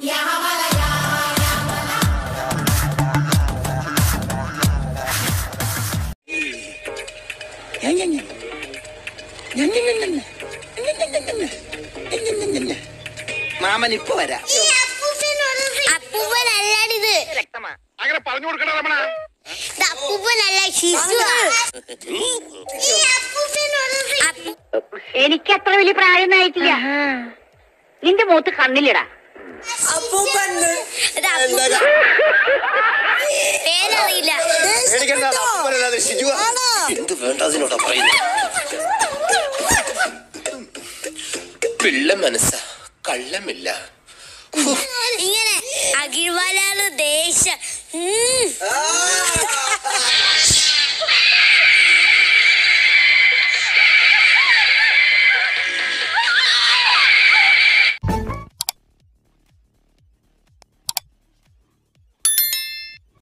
മാമൻ ഇപ്പൊ വരാം അപ്പൂപ്പനല്ലാടിത് അങ്ങനെ പറഞ്ഞു കൊടുക്കണ രമണ ഇത് അപ്പൂപ്പനല്ല ശിശുവാ എനിക്ക് അത്ര വലിയ പ്രായമൊന്നും ആയിട്ടില്ല നിന്റെ മുഖത്ത് കണ്ണിലിടാ ഇത് അപ്പൂപ്പ പേരറിയില്ല എന്ത് വേണ്ടതിനോടാ പറയുന്നത് പിള്ള മനസ്സ കള്ളമില്ല ഇങ്ങനെ അഖിൽവാലാണ് ദേശം ഉം.